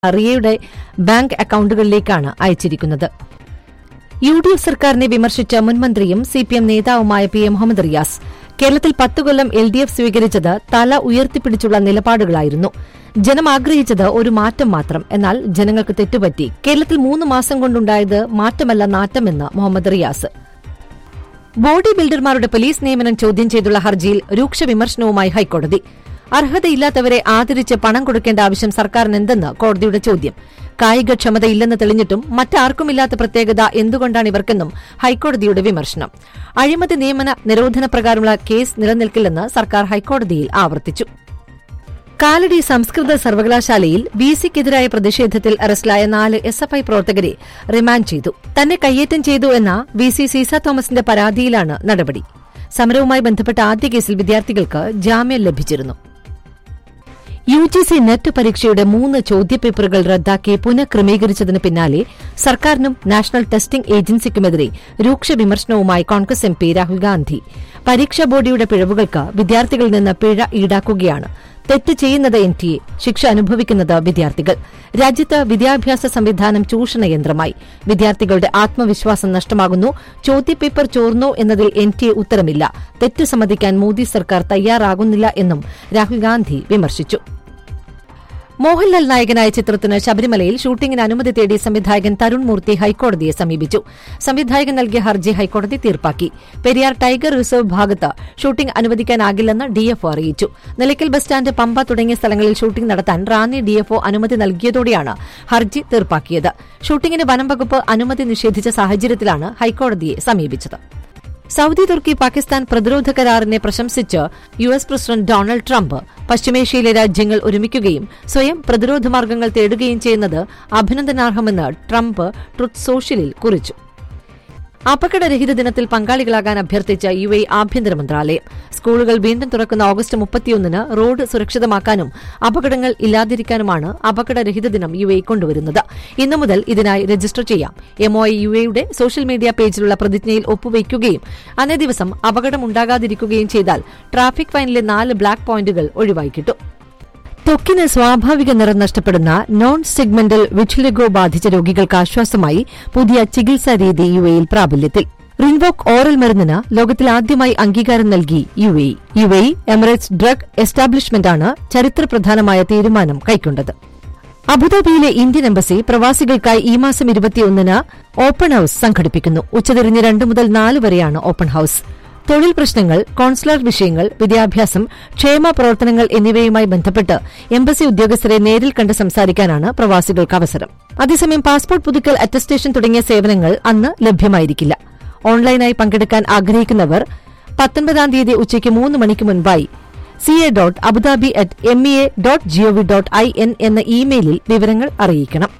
റിയയുടെ bank അക്കൌണ്ടുകളിലേക്കാണ് അയച്ചിരിക്കുന്നത് U D F സർക്കാരിനെ വിമർശിച്ച മുൻമന്ത്രിയും സി പി എം നേതാവുമായ പി എം മുഹമ്മദ് റിയാസ് കേരളത്തിൽ പത്ത് കൊല്ലം എൽ ഡി എഫ് സ്വീകരിച്ചത് തല ഉയർത്തിപ്പിടിച്ചുള്ള നിലപാടുകളായിരുന്നു ജനം ആഗ്രഹിച്ചത് ഒരു മാറ്റം മാത്രം എന്നാൽ ജനങ്ങൾക്ക് തെറ്റുപറ്റി കേരളത്തിൽ മൂന്ന് മാസം കൊണ്ടുണ്ടായത് മാറ്റമല്ല നാറ്റമെന്ന് മുഹമ്മദ് റിയാസ് ബോഡി ബിൽഡർമാരുടെ പോലീസ് നിയമനം ചോദ്യം ചെയ്തുള്ള ഹർജിയിൽ രൂക്ഷ വിമർശനവുമായി ഹൈക്കോടതി അർഹതയില്ലാത്തവരെ ആദരിച്ച് പണം കൊടുക്കേണ്ട ആവശ്യം സർക്കാരിനെന്തെന്ന് കോടതിയുടെ ചോദ്യം കായികക്ഷമതയില്ലെന്ന് തെളിഞ്ഞിട്ടും മറ്റാർക്കുമില്ലാത്ത പ്രത്യേകത എന്തുകൊണ്ടാണ് ഇവർക്കെന്നും ഹൈക്കോടതിയുടെ വിമർശനം അഴിമതി നിയമന നിരോധന പ്രകാരമുള്ള കേസ് നിലനിൽക്കില്ലെന്ന് സർക്കാർ ഹൈക്കോടതിയിൽ ആവർത്തിച്ചു കാലടി സംസ്കൃത സർവകലാശാലയിൽ ബി സിക്കെതിരായ പ്രതിഷേധത്തിൽ അറസ്റ്റിലായ നാല് എസ് എഫ് ഐ പ്രവർത്തകരെ റിമാൻഡ് ചെയ്തു തന്നെ കയ്യേറ്റം ചെയ്തു എന്ന വി സി സീസ തോമസിന്റെ പരാതിയിലാണ് നടപടി സമരവുമായി ബന്ധപ്പെട്ട ആദ്യ കേസിൽ വിദ്യാർത്ഥികൾക്ക് ജാമ്യം ലഭിച്ചിരുന്നു യു ജി സി നെറ്റ് പരീക്ഷയുടെ മൂന്ന് ചോദ്യപേപ്പറുകൾ റദ്ദാക്കി പുനഃക്രമീകരിച്ചതിന് പിന്നാലെ സർക്കാരിനും നാഷണൽ ടെസ്റ്റിംഗ് ഏജൻസിക്കുമെതിരെ രൂക്ഷ വിമർശനവുമായി കോൺഗ്രസ് എം പി രാഹുൽ ഗാന്ധി പരീക്ഷാ ബോർഡിയുടെ പിഴവുകൾക്ക് വിദ്യാർത്ഥികളിൽ നിന്ന് പിഴ ഈടാക്കുകയാണ് തെറ്റ് ചെയ്യുന്നത് എൻ ടി എ ശിക്ഷ അനുഭവിക്കുന്നത് വിദ്യാർത്ഥികൾ രാജ്യത്ത് വിദ്യാഭ്യാസ സംവിധാനം ചൂഷണയന്ത്രമായി വിദ്യാർത്ഥികളുടെ ആത്മവിശ്വാസം നഷ്ടമാകുന്നു ചോദ്യപേപ്പർ ചോർന്നോ എന്നതിൽ എൻ ടി എ ഉത്തരമില്ല തെറ്റ് സമ്മതിക്കാൻ മോദി സർക്കാർ തയ്യാറാകുന്നില്ല എന്നും രാഹുൽ ഗാന്ധി വിമർശിച്ചു മോഹൻലാൽ നായകനായ ചിത്രത്തിന് ശബരിമലയിൽ ഷൂട്ടിംഗിന് അനുമതി തേടി സംവിധായകൻ തരുൺ മൂർത്തി ഹൈക്കോടതിയെ സമീപിച്ചു സംവിധായകൻ നൽകിയ ഹർജി ഹൈക്കോടതി തീർപ്പാക്കി പെരിയാർ ടൈഗർ റിസർവ് ഭാഗത്ത് ഷൂട്ടിംഗ് അനുവദിക്കാനാകില്ലെന്ന് ഡിഎഫ്ഒ അറിയിച്ചു നിലയ്ക്കൽ ബസ് സ്റ്റാൻഡ് പമ്പ തുടങ്ങിയ സ്ഥലങ്ങളിൽ ഷൂട്ടിംഗ് നടത്താൻ റാന്നി ഡിഎഫ്ഒ അനുമതി നൽകിയതോടെയാണ് ഹർജി തീർപ്പാക്കിയത് ഷൂട്ടിംഗിന് വനം വകുപ്പ് അനുമതി നിഷേധിച്ച സാഹചര്യത്തിലാണ് ഹൈക്കോടതിയെ സമീപിച്ചത് സൌദി തുർക്കി പാകിസ്ഥാൻ പ്രതിരോധ കരാറിനെ പ്രശംസിച്ച് U S president Donald Trump പശ്ചിമേഷ്യയിലെ രാജ്യങ്ങൾ ഒരുമിക്കുകയും സ്വയം പ്രതിരോധ മാർഗങ്ങൾ തേടുകയും ചെയ്യുന്നത് അഭിനന്ദനാർഹമെന്ന് ട്രംപ് ട്രുത്ത് സോഷ്യലിൽ കുറിച്ചു അപകടരഹിത ദിനത്തിൽ പങ്കാളികളാകാൻ അഭ്യർത്ഥിച്ച യു എ ആഭ്യന്തര മന്ത്രാലയം സ്കൂളുകൾ വീണ്ടും തുറക്കുന്ന ഓഗസ്റ്റ് മുപ്പത്തിയൊന്നിന് റോഡ് സുരക്ഷിതമാക്കാനും അപകടങ്ങൾ ഇല്ലാതിരിക്കാനുമാണ് അപകടരഹിത ദിനം യു എ കൊണ്ടുവരുന്നത് ഇന്നു മുതൽ ഇതിനായി രജിസ്റ്റർ ചെയ്യാം എംഒഐ യു എയുടെ സോഷ്യൽ മീഡിയ പേജിലുള്ള പ്രതിജ്ഞയിൽ ഒപ്പുവയ്ക്കുകയും അന്നേ ദിവസം അപകടമുണ്ടാകാതിരിക്കുകയും ചെയ്താൽ ട്രാഫിക് ഫൈനിലെ നാല് ബ്ലാക്ക് പോയിന്റുകൾ ഒഴിവായി കിട്ടും ത്വക്കിന് സ്വാഭാവിക നിറം നഷ്ടപ്പെടുന്ന നോൺ സെഗ്മെന്റൽ വിറ്റിലിഗോ ബാധിച്ച രോഗികൾക്ക് ആശ്വാസമായി പുതിയ ചികിത്സാ രീതി യു എയിൽ പ്രാബല്യത്തിൽ റിൻവോക്ക് ഓറൽ മരുന്നിന് ലോകത്തിൽ ആദ്യമായി അംഗീകാരം നൽകി U A U A Emirates drug എസ്റ്റാബ്ലിഷ്മെന്റാണ് ചരിത്രപ്രധാനമായ തീരുമാനം കൈക്കൊണ്ടത് അബുദാബിയിലെ ഇന്ത്യൻ എംബസി പ്രവാസികൾക്കായി ഈ മാസം ഇരുപത്തിയൊന്നിന് ഓപ്പൺ ഹൌസ് സംഘടിപ്പിക്കുന്നു ഉച്ചതിരിഞ്ഞ് രണ്ട് മുതൽ നാല് വരെയാണ് ഓപ്പൺ ഹൌസ് തൊഴിൽ പ്രശ്നങ്ങൾ കോൺസുലർ വിഷയങ്ങൾ വിദ്യാഭ്യാസം ക്ഷേമ പ്രവർത്തനങ്ങൾ എന്നിവയുമായി ബന്ധപ്പെട്ട് എംബസി ഉദ്യോഗസ്ഥരെ നേരിൽ കണ്ട് സംസാരിക്കാനാണ് പ്രവാസികൾക്ക് അവസരം അതേസമയം പാസ്പോർട്ട് പുതുക്കൽ അറ്റസ്റ്റേഷൻ തുടങ്ങിയ സേവനങ്ങൾ അന്ന് ലഭ്യമായിരിക്കില്ല ഓൺലൈനായി പങ്കെടുക്കാൻ ആഗ്രഹിക്കുന്നവർ പത്തൊൻപതാം തീയതി ഉച്ചയ്ക്ക് മൂന്ന് മണിക്ക് മുൻപായി സി എ ഡോട്ട് അബുദാബി Dhabi at M E A dot G O V dot I N ഇമെയിലിൽ വിവരങ്ങൾ അറിയിക്കണം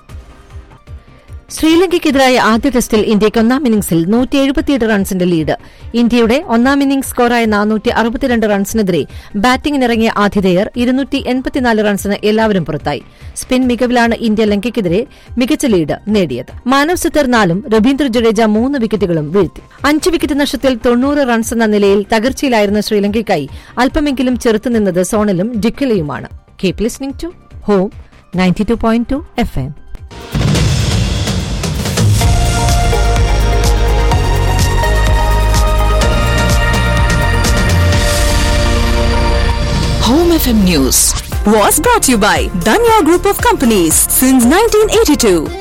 ശ്രീലങ്കയ്ക്കെതിരായ ആദ്യ ടെസ്റ്റിൽ ഇന്ത്യയ്ക്ക് ഒന്നാം ഇന്നിംഗ്സിൽ നൂറ്റി എഴുപത്തിയെട്ട് റൺസിന്റെ ലീഡ് ഇന്ത്യയുടെ ഒന്നാം ഇന്നിംഗ്സ് സ്കോറായ നാനൂറ്റി അറുപത്തിരണ്ട് റൺസിനെതിരെ ബാറ്റിംഗിനിറങ്ങിയ ആതിഥേയർ ഇരുന്നൂറ്റി എൺപത്തിനാല് റൺസിന് എല്ലാവരും പുറത്തായി സ്പിൻ മികവിലാണ് ഇന്ത്യ ലങ്കയ്ക്കെതിരെ മികച്ച ലീഡ് നേടിയത് മാനവ് സിത്തർ നാലും രവീന്ദ്ര ജഡേജ മൂന്ന് വിക്കറ്റുകളും വീഴ്ത്തി അഞ്ച് വിക്കറ്റ് നഷ്ടത്തിൽ തൊണ്ണൂറ് റൺസ് എന്ന നിലയിൽ തകർച്ചയിലായിരുന്ന ശ്രീലങ്കയ്ക്കായി അല്പമെങ്കിലും ചെറുത്തുനിന്നത് സോണലും ഡിക്കലയുമാണ് keep listening to home ninety two point two F M Home FM News was brought to you by Danya Group of Companies since 1982.